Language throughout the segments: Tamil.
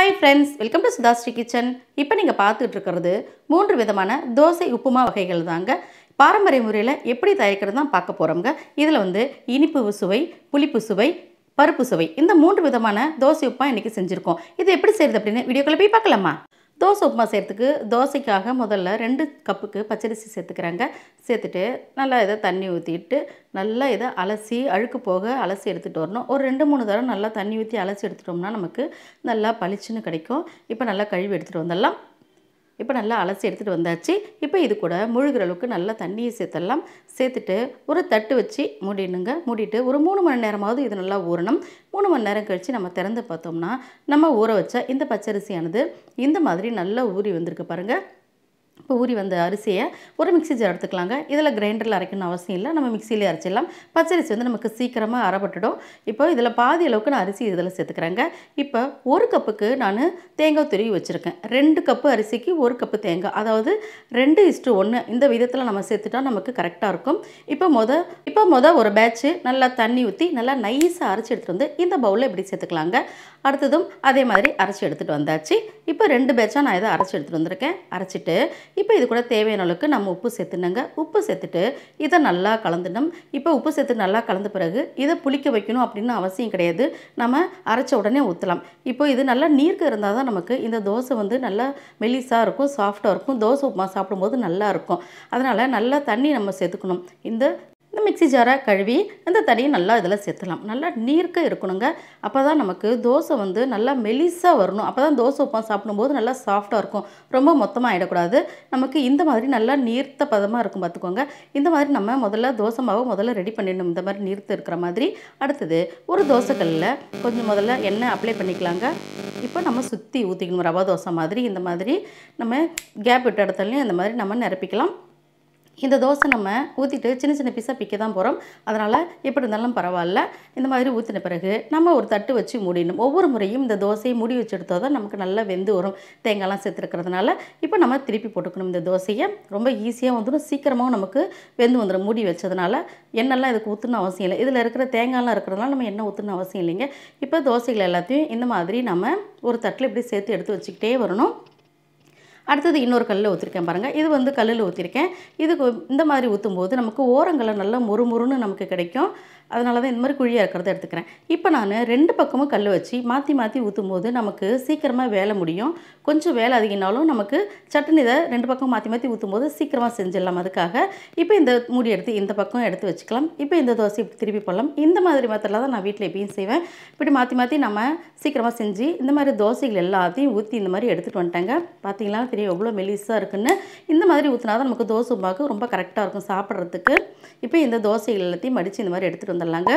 hi friends welcome to Sudhashree kitchen இப்போ நீங்கள் பார்த்துட்டு இருக்கிறது மூன்று விதமான தோசை உப்புமா வகைகள் தாங்க பாரம்பரிய முறையில் எப்படி தயாரிக்கிறது தான் பார்க்க போகிறோங்க இதில் வந்து இனிப்பு சுவை புளிப்பு சுவை பருப்பு சுவை இந்த மூன்று விதமான தோசை உப்புமா இன்றைக்கி செஞ்சுருக்கோம் இது எப்படி செய்கிறது அப்படின்னு வீடியோக்குள்ளே போய் பார்க்கலாமா தோசை உப்புமா செய்கிறதுக்கு தோசைக்காக முதல்ல ரெண்டு கப்புக்கு பச்சரிசி சேர்த்துக்கிறாங்க சேர்த்துட்டு நல்லா இதை தண்ணி ஊற்றிட்டு நல்லா இதை அலசி அழுக்கு போக அலசி எடுத்துகிட்டு வரணும் ஒரு ரெண்டு மூணு தடவை நல்லா தண்ணி ஊற்றி அலசி எடுத்துட்டோம்னா நமக்கு நல்லா பளிச்சுன்னு கிடைக்கும் இப்போ நல்லா கழுவி எடுத்துகிட்டு வந்துடலாம் இப்போ நல்லா அலசி எடுத்துகிட்டு வந்தாச்சு இப்போ இது கூட முழுகிற அளவுக்கு நல்லா தண்ணியை சேர்த்துடலாம் சேர்த்துட்டு ஒரு தட்டு வச்சு மூடிடுங்க மூடிட்டு ஒரு மூணு மணி நேரமாவது இது நல்லா ஊறணும் மூணு மணி நேரம் கழித்து நம்ம திறந்து பார்த்தோம்னா நம்ம ஊற வச்ச இந்த பச்சரிசியானது இந்த மாதிரி நல்லா ஊறி வந்திருக்கு பாருங்கள் இப்போ ஊறி வந்த அரிசியை ஒரு மிக்ஸி ஜார் எடுத்துக்கலாங்க இதில் கிரைண்டரில் அரைக்கணும் அவசியம் இல்லை நம்ம மிக்சியிலே அரைச்சிடலாம் பச்சரிசி வந்து நமக்கு சீக்கிரமாக அரைப்பட்டுடும் இப்போ இதில் பாதி அளவுக்கு நான் அரிசி இதில் சேர்த்துக்கிறேங்க இப்போ ஒரு கப்புக்கு நான் தேங்காய் துருவி வச்சுருக்கேன் ரெண்டு கப்பு அரிசிக்கு ஒரு கப்பு தேங்காய் அதாவது ரெண்டு இஸ்ட்டு ஒன்று இந்த விதத்தில் நம்ம சேர்த்துட்டா நமக்கு கரெக்டாக இருக்கும் இப்போ மொத இப்போ மொத ஒரு பேட்ச்சு நல்லா தண்ணி ஊற்றி நல்லா நைஸாக அரைச்சி எடுத்துகிட்டு வந்து இந்த பவுலில் இப்படி சேர்த்துக்கலாங்க அடுத்ததும் அதே மாதிரி அரைச்சி எடுத்துகிட்டு வந்தாச்சு இப்போ ரெண்டு பேட்சாக நான் இதை அரைச்சி எடுத்துகிட்டு வந்திருக்கேன் அரைச்சிட்டு இப்போ இது கூட தேவையான அளவுக்கு நம்ம உப்பு சேர்த்துனங்க உப்பு சேர்த்துட்டு இதை நல்லா கலந்துடணும் இப்போ உப்பு சேர்த்து நல்லா கலந்த பிறகு இதை புளிக்க வைக்கணும் அப்படின்னு அவசியம் கிடையாது நம்ம அரைச்ச உடனே ஊற்றலாம் இப்போ இது நல்லா நீர்க்க இருந்தால் தான் நமக்கு இந்த தோசை வந்து நல்லா மெலிசாக இருக்கும் சாஃப்டாக இருக்கும் தோசை உப்புமா சாப்பிடும்போது நல்லா இருக்கும் அதனால் நல்லா தண்ணி நம்ம சேர்த்துக்கணும் இந்த இந்த மிக்ஸி ஜாரை கழுவி இந்த தண்ணியை நல்லா இதில் சேர்த்துலாம் நல்லா நீர்க்க இருக்கணுங்க அப்போ தான் நமக்கு தோசை வந்து நல்லா மெலிசாக வரணும் அப்போ தான் தோசை உப்பா சாப்பிடும்போது நல்லா சாஃப்டாக இருக்கும் ரொம்ப மொத்தமாக ஆகிடக்கூடாது நமக்கு இந்த மாதிரி நல்லா நீர்த்த பதமாக இருக்கும் பார்த்துக்கோங்க இந்த மாதிரி நம்ம முதல்ல தோசை மாவு முதல்ல ரெடி பண்ணிடணும் இந்த மாதிரி நீர்த்து இருக்கிற மாதிரி அடுத்தது ஒரு தோசைக்கல்லில் கொஞ்சம் முதல்ல எண்ணெய் அப்ளை பண்ணிக்கலாங்க இப்போ நம்ம சுற்றி ஊற்றிக்கணும் ரவா தோசை மாதிரி இந்த மாதிரி நம்ம கேப் விட்ட இடத்துலையும் இந்த மாதிரி நம்ம நிரப்பிக்கலாம் இந்த தோசை நம்ம ஊற்றிட்டு சின்ன சின்ன பீஸாக பிக்க தான் போகிறோம் அதனால் எப்படி இருந்தாலும் பரவாயில்ல இந்த மாதிரி ஊற்றின பிறகு நம்ம ஒரு தட்டு வச்சு மூடிடணும் ஒவ்வொரு முறையும் இந்த தோசையை மூடி வச்சு எடுத்தால் தான் நமக்கு நல்லா வெந்து வரும் தேங்காய்லாம் சேர்த்துருக்கிறதுனால இப்போ நம்ம திருப்பி போட்டுக்கணும் இந்த தோசையை ரொம்ப ஈஸியாக வந்துடும் சீக்கிரமாகவும் நமக்கு வெந்து வந்துடும் மூடி வச்சதுனால எண்ணெய்லாம் இதுக்கு ஊற்றணும் அவசியம் இல்லை இதில் இருக்கிற தேங்காய்லாம் இருக்கிறதுனால நம்ம எண்ணெய் ஊற்றணும் அவசியம் இல்லைங்க இப்போ தோசைகள் எல்லாத்தையும் இந்த மாதிரி நம்ம ஒரு தட்டில் இப்படி சேர்த்து எடுத்து வச்சுக்கிட்டே வரணும் அடுத்தது இன்னொரு கல்லில் ஊற்றிருக்கேன் பாருங்கள் இது வந்து கல்லில் ஊற்றிருக்கேன் இதுக்கு இந்த மாதிரி ஊற்றும்போது நமக்கு ஓரங்களை நல்லா மொறுமொறுன்னு நமக்கு கிடைக்கும் அதனால தான் இந்த மாதிரி குழியாக இருக்கிறத எடுத்துக்கிறேன் இப்போ நான் ரெண்டு பக்கமும் கல் வச்சு மாற்றி மாற்றி ஊற்றும் போது நமக்கு சீக்கிரமாக வேலை முடியும் கொஞ்சம் வேலை அதிகனாலும் நமக்கு சட்டுன்னு இதை ரெண்டு பக்கம் மாற்றி மாற்றி ஊற்றும் போது சீக்கிரமாக செஞ்சிடலாம் அதுக்காக இப்போ இந்த மூடி எடுத்து இந்த பக்கம் எடுத்து வச்சுக்கலாம் இப்போ இந்த தோசை இப்படி திருப்பி போடலாம் இந்த மாதிரி மெத்தடில் தான் நான் வீட்டில் எப்பயும் செய்வேன் இப்படி மாற்றி மாற்றி நம்ம சீக்கிரமாக செஞ்சு இந்த மாதிரி தோசைகள் எல்லாத்தையும் ஊற்றி இந்த மாதிரி எடுத்துகிட்டு வந்துட்டேங்க பார்த்தீங்களா தெரியும் எவ்வளோ மெலிசாக இருக்குன்னு இந்த மாதிரி ஊற்றினா தான் நமக்கு தோசை உமாக்கு ரொம்ப கரெக்டாக இருக்கும் சாப்பிட்றதுக்கு இப்போ இந்த தோசைகள் எல்லாத்தையும் மடித்து இந்த மாதிரி எடுத்துகிட்டு வந்துடலாங்க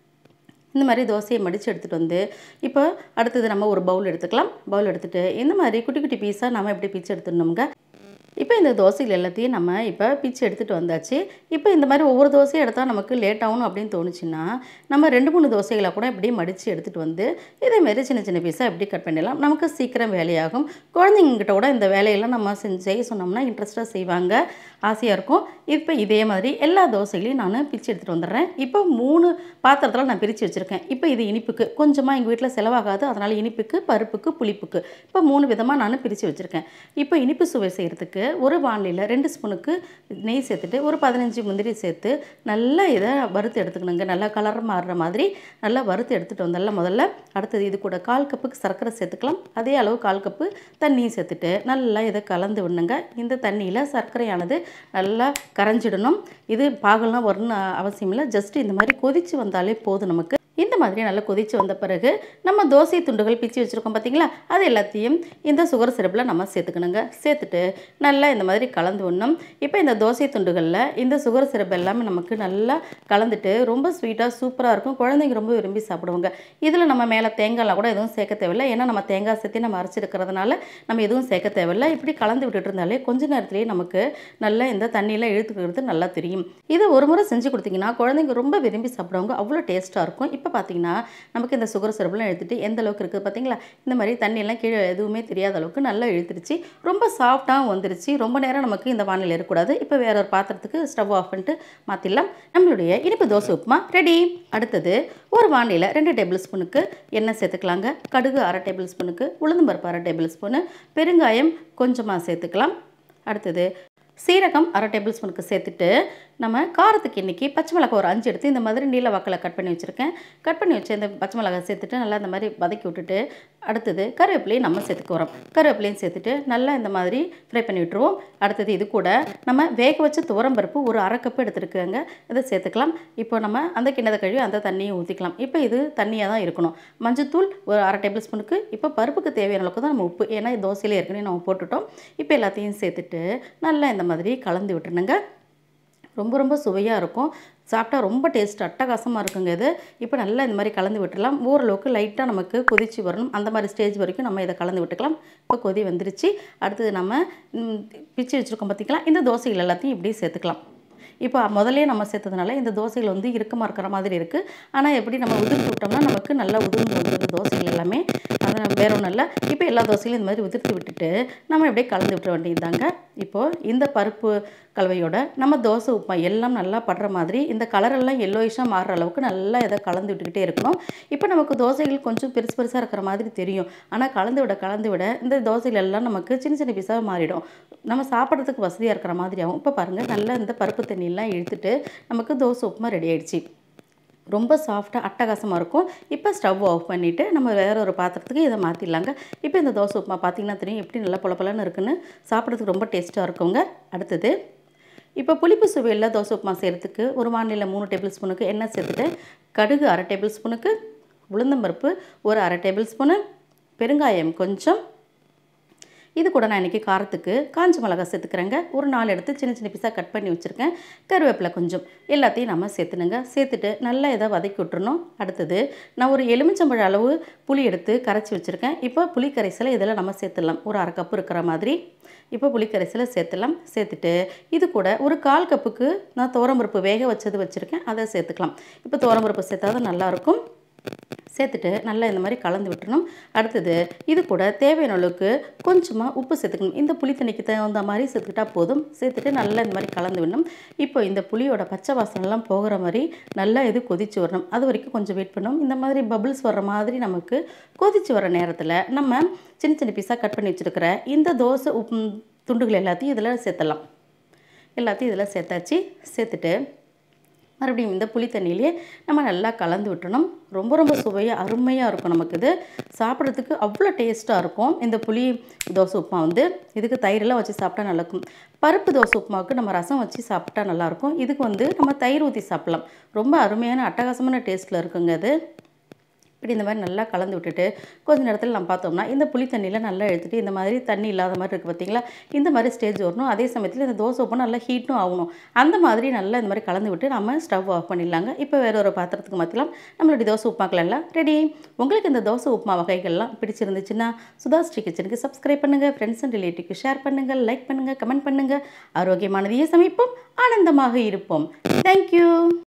இந்த மாதிரி தோசையை மடித்து எடுத்துகிட்டு வந்து இப்போ அடுத்தது நம்ம ஒரு பவுல் எடுத்துக்கலாம் பவுல் எடுத்துகிட்டு இந்த மாதிரி குட்டி குட்டி பீஸாக நம்ம எப்படி பிச்சு எடுத்துடணுங்க இப்போ இந்த தோசைகள் எல்லாத்தையும் நம்ம இப்போ பிச்சு எடுத்துகிட்டு வந்தாச்சு இப்போ இந்த மாதிரி ஒவ்வொரு தோசையும் எடுத்தால் நமக்கு லேட் ஆகணும் அப்படின்னு தோணுச்சுன்னா நம்ம ரெண்டு மூணு தோசைகளை கூட இப்படி மடித்து எடுத்துகிட்டு வந்து இதேமாரி சின்ன சின்ன பீஸாக எப்படி கட் பண்ணிடலாம் நமக்கு சீக்கிரம் வேலையாகும் குழந்தைங்ககிட்ட கூட இந்த வேலையெல்லாம் நம்ம செஞ்சு செய்ய சொன்னோம்னா இன்ட்ரெஸ்ட்டாக செய்வாங்க ஆசையாக இருக்கும் இப்போ இதே மாதிரி எல்லா தோசைகளையும் நான் பிச்சு எடுத்துகிட்டு வந்துடுறேன் இப்போ மூணு பாத்திரத்தில் நான் பிரித்து வச்சுருக்கேன் இப்போ இது இனிப்புக்கு கொஞ்சமாக எங்கள் வீட்டில் செலவாகாது அதனால் இனிப்புக்கு பருப்புக்கு புளிப்புக்கு இப்போ மூணு விதமாக நான் பிரித்து வச்சுருக்கேன் இப்போ இனிப்பு சுவை செய்கிறதுக்கு ஒரு வானிலையில் ரெண்டு ஸ்பூனுக்கு நெய் சேர்த்துட்டு ஒரு பதினஞ்சு முந்திரி சேர்த்து நல்லா இதை வறுத்து எடுத்துக்கணுங்க நல்லா கலர் மாறுற மாதிரி நல்லா வறுத்து எடுத்துகிட்டு வந்தால முதல்ல அடுத்தது இது கூட கால் கப்புக்கு சர்க்கரை சேர்த்துக்கலாம் அதே அளவு கால் கப்பு தண்ணியும் சேர்த்துட்டு நல்லா இதை கலந்து விடணுங்க இந்த தண்ணியில் சர்க்கரையானது நல்லா கரைஞ்சிடணும் இது பாகலாம் வரணும்னு அவசியம் இல்லை ஜஸ்ட் இந்த மாதிரி கொதித்து வந்தாலே போதும் நமக்கு இந்த மாதிரி நல்லா கொதித்து வந்த பிறகு நம்ம தோசை துண்டுகள் பிச்சு வச்சுருக்கோம் பார்த்தீங்களா அது எல்லாத்தையும் இந்த சுகர் சிரப்பில் நம்ம சேர்த்துக்கணுங்க சேர்த்துட்டு நல்லா இந்த மாதிரி கலந்து விடணும் இப்போ இந்த தோசை துண்டுகளில் இந்த சுகர் சிரப் எல்லாமே நமக்கு நல்லா கலந்துட்டு ரொம்ப ஸ்வீட்டாக சூப்பராக இருக்கும் குழந்தைங்க ரொம்ப விரும்பி சாப்பிடுவாங்க இதில் நம்ம மேலே தேங்காய்லாம் கூட எதுவும் சேர்க்க தேவையில்லை ஏன்னா நம்ம தேங்காய் சேர்த்து நம்ம அரைச்சிருக்கிறதுனால நம்ம எதுவும் சேர்க்க தேவையில்லை இப்படி கலந்து விட்டுட்டு இருந்தாலே கொஞ்ச நேரத்துலேயே நமக்கு நல்லா இந்த தண்ணியில் இழுத்துக்கிறது நல்லா தெரியும் இதை ஒரு முறை செஞ்சு கொடுத்தீங்கன்னா குழந்தைங்க ரொம்ப விரும்பி சாப்பிடுவாங்க அவ்வளோ டேஸ்ட்டாக இருக்கும் இப்போ இப்போ பார்த்தீங்கன்னா நமக்கு இந்த சுகர் சிரப்லாம் எடுத்துட்டு எந்த அளவுக்கு இருக்குது பார்த்தீங்களா இந்த மாதிரி தண்ணியெல்லாம் கீழே எதுவுமே தெரியாத அளவுக்கு நல்லா இழுத்துருச்சு ரொம்ப சாஃப்டாகவும் வந்துருச்சு ரொம்ப நேரம் நமக்கு இந்த வானிலை இருக்கக்கூடாது இப்போ வேற ஒரு பாத்திரத்துக்கு ஸ்டவ் ஆஃப் பண்ணிட்டு மாற்றிடலாம் நம்மளுடைய இனிப்பு தோசை உப்புமா ரெடி அடுத்தது ஒரு வானிலையில் ரெண்டு டேபிள் ஸ்பூனுக்கு எண்ணெய் சேர்த்துக்கலாங்க கடுகு அரை டேபிள் ஸ்பூனுக்கு உளுந்தம்பருப்பு அரை டேபிள் ஸ்பூனு பெருங்காயம் கொஞ்சமாக சேர்த்துக்கலாம் அடுத்தது சீரகம் அரை டேபிள் ஸ்பூனுக்கு சேர்த்துட்டு நம்ம காரத்துக்கு இன்றைக்கி பச்சை மிளகாய் ஒரு அஞ்சு எடுத்து இந்த மாதிரி நீல வாக்கில் கட் பண்ணி வச்சுருக்கேன் கட் பண்ணி வச்சு இந்த பச்சை மிளகாய் சேர்த்துட்டு நல்லா இந்த மாதிரி வதக்கி விட்டுட்டு அடுத்தது கருவேப்பிலையும் நம்ம சேர்த்துக்க வரோம் கருவேப்பிலையும் சேர்த்துட்டு நல்லா இந்த மாதிரி ஃப்ரை பண்ணி விட்டுருவோம் அடுத்தது இது கூட நம்ம வேக வச்ச துவரம் பருப்பு ஒரு அரை கப்பு எடுத்துருக்குங்க இதை சேர்த்துக்கலாம் இப்போ நம்ம அந்த கிண்ணத்தை கழுவி அந்த தண்ணியை ஊற்றிக்கலாம் இப்போ இது தண்ணியாக தான் இருக்கணும் மஞ்சத்தூள் ஒரு அரை டேபிள் ஸ்பூனுக்கு இப்போ பருப்புக்கு தேவையான அளவுக்கு தான் நம்ம உப்பு ஏன்னா தோசையிலே ஏற்கனவே நம்ம போட்டுட்டோம் இப்போ எல்லாத்தையும் சேர்த்துட்டு நல்லா இந்த மாதிரி கலந்து விட்டுருணுங்க ரொம்ப ரொம்ப சுவையாக இருக்கும் சாப்பிட்டா ரொம்ப டேஸ்ட் அட்டகாசமாக இருக்குங்க இது இப்போ நல்லா இந்த மாதிரி கலந்து விட்டுடலாம் ஓரளவுக்கு லைட்டாக நமக்கு கொதிச்சு வரணும் அந்த மாதிரி ஸ்டேஜ் வரைக்கும் நம்ம இதை கலந்து விட்டுக்கலாம் இப்போ கொதி வந்துருச்சு அடுத்தது நம்ம ம், பிச்சு வச்சுருக்கோம் பார்த்திங்களா இந்த தோசைகள் எல்லாத்தையும் இப்படி சேர்த்துக்கலாம் இப்போ முதல்லே நம்ம சேர்த்ததுனால இந்த தோசைகள் வந்து இறுக்கமாக இருக்கிற மாதிரி இருக்குது ஆனால் எப்படி நம்ம உதிர்த்து விட்டோம்னா நமக்கு நல்லா உதிர்ந்து வந்துருது தோசைகள் எல்லாமே அது வேற ஒன்றும் இல்லை இப்போ எல்லா தோசையிலும் இந்த மாதிரி உதிர்த்து விட்டுட்டு நம்ம இப்படியே கலந்து விட்டுற வேண்டியதுதாங்க இப்போது இந்த பருப்பு கலவையோட நம்ம தோசை உப்புமா எல்லாம் நல்லா படுற மாதிரி இந்த கலரெல்லாம் எல்லோயிஷாக மாறுற அளவுக்கு நல்லா இதை கலந்து விட்டுக்கிட்டே இருக்கணும் இப்போ நமக்கு தோசைகள் கொஞ்சம் பெருசு பெருசாக இருக்கிற மாதிரி தெரியும் ஆனால் கலந்து விட கலந்து விட இந்த தோசைகள் எல்லாம் நமக்கு சின்ன சின்ன பீஸாக மாறிடும் நம்ம சாப்பிட்றதுக்கு வசதியாக இருக்கிற மாதிரி ஆகும் இப்போ பாருங்கள் நல்லா இந்த பருப்பு தண்ணியெல்லாம் இழுத்துட்டு நமக்கு தோசை உப்புமா ரெடி ஆயிடுச்சு ரொம்ப சாஃப்டாக அட்டகாசமாக இருக்கும் இப்போ ஸ்டவ் ஆஃப் பண்ணிவிட்டு நம்ம வேற ஒரு பாத்திரத்துக்கு இதை மாற்றிடலாங்க இப்போ இந்த தோசை உப்புமா பார்த்தீங்கன்னா தெரியும் எப்படி நல்லா பொல இருக்குன்னு சாப்பிட்றதுக்கு ரொம்ப டேஸ்ட்டாக இருக்குங்க அடுத்தது இப்போ புளிப்பு சுவையில் தோசை உப்புமா செய்கிறதுக்கு ஒரு வானிலையில் மூணு டேபிள் ஸ்பூனுக்கு எண்ணெய் சேர்த்துட்டு கடுகு அரை டேபிள் ஸ்பூனுக்கு உளுந்தம்பருப்பு ஒரு அரை டேபிள் ஸ்பூனு பெருங்காயம் கொஞ்சம் இது கூட நான் இன்றைக்கி காரத்துக்கு காஞ்ச மிளகாய் சேர்த்துக்கிறேங்க ஒரு நாலு எடுத்து சின்ன சின்ன பீஸாக கட் பண்ணி வச்சுருக்கேன் கருவேப்பிலை கொஞ்சம் எல்லாத்தையும் நம்ம சேர்த்துனுங்க சேர்த்துட்டு நல்லா இதை வதக்கி விட்டுறணும் அடுத்தது நான் ஒரு எலுமிச்சம்பழ அளவு புளி எடுத்து கரைச்சி வச்சுருக்கேன் இப்போ புளி கரைசலை இதில் நம்ம சேர்த்துடலாம் ஒரு அரை கப்பு இருக்கிற மாதிரி இப்போ புளி கரைசலை சேர்த்துலாம் சேர்த்துட்டு இது கூட ஒரு கால் கப்புக்கு நான் துவரம்பருப்பு வேக வச்சது வச்சுருக்கேன் அதை சேர்த்துக்கலாம் இப்போ துவரம்பருப்பு சேர்த்தா தான் நல்லாயிருக்கும் சேர்த்துட்டு நல்லா இந்த மாதிரி கலந்து விட்டுறணும் அடுத்தது இது கூட தேவையான அளவுக்கு கொஞ்சமாக உப்பு சேர்த்துக்கணும் இந்த புளி தண்ணிக்கு தகுந்த மாதிரி சேர்த்துக்கிட்டா போதும் சேர்த்துட்டு நல்லா இந்த மாதிரி கலந்து விடணும் இப்போ இந்த புளியோட பச்சை வாசனைலாம் போகிற மாதிரி நல்லா இது கொதிச்சு வரணும் அது வரைக்கும் கொஞ்சம் வெயிட் பண்ணணும் இந்த மாதிரி பபிள்ஸ் வர்ற மாதிரி நமக்கு கொதிச்சு வர நேரத்தில் நம்ம சின்ன சின்ன பீஸாக கட் பண்ணி வச்சுருக்கிற இந்த தோசை உப்பு துண்டுகள் எல்லாத்தையும் இதில் சேர்த்தலாம் எல்லாத்தையும் இதில் சேர்த்தாச்சு சேர்த்துட்டு மறுபடியும் இந்த புளி தண்ணியிலே நம்ம நல்லா கலந்து விட்டணும் ரொம்ப ரொம்ப சுவையாக அருமையாக இருக்கும் நமக்கு இது சாப்பிட்றதுக்கு அவ்வளோ டேஸ்ட்டாக இருக்கும் இந்த புளி தோசை உப்புமா வந்து இதுக்கு தயிரெல்லாம் வச்சு சாப்பிட்டா நல்லாயிருக்கும் பருப்பு தோசை உப்புமாவுக்கு நம்ம ரசம் வச்சு சாப்பிட்டா நல்லாயிருக்கும் இதுக்கு வந்து நம்ம தயிர் ஊற்றி சாப்பிட்லாம் ரொம்ப அருமையான அட்டகாசமான டேஸ்ட்டில் இருக்குங்க அது இப்படி இந்த மாதிரி நல்லா கலந்து விட்டுட்டு கொஞ்ச நேரத்தில் நம்ம பார்த்தோம்னா இந்த புளி தண்ணியில் நல்லா எடுத்துகிட்டு இந்த மாதிரி தண்ணி இல்லாத மாதிரி இருக்குது பார்த்தீங்களா இந்த மாதிரி ஸ்டேஜ் வரணும் அதே சமயத்தில் இந்த தோசை உப்பு நல்லா ஹீட்டும் ஆகணும் அந்த மாதிரி நல்லா இந்த மாதிரி கலந்து விட்டு நம்ம ஸ்டவ் ஆஃப் பண்ணிடலாங்க இப்போ வேற ஒரு பாத்திரத்துக்கு மாற்றலாம் நம்மளுடைய தோசை உப்புமாக்கள் எல்லாம் ரெடி உங்களுக்கு இந்த தோசை உப்புமா வகைகள்லாம் பிடிச்சிருந்துச்சுன்னா சுதா ஸ்ரீ கிச்சனுக்கு சப்ஸ்கிரைப் பண்ணுங்கள் ஃப்ரெண்ட்ஸ் அண்ட் ரிலேட்டிவ்க்கு ஷேர் பண்ணுங்கள் லைக் பண்ணுங்கள் கமெண்ட் பண்ணுங்கள் ஆரோக்கியமானதையே சமைப்போம் ஆனந்தமாக இருப்போம் தேங்க்யூ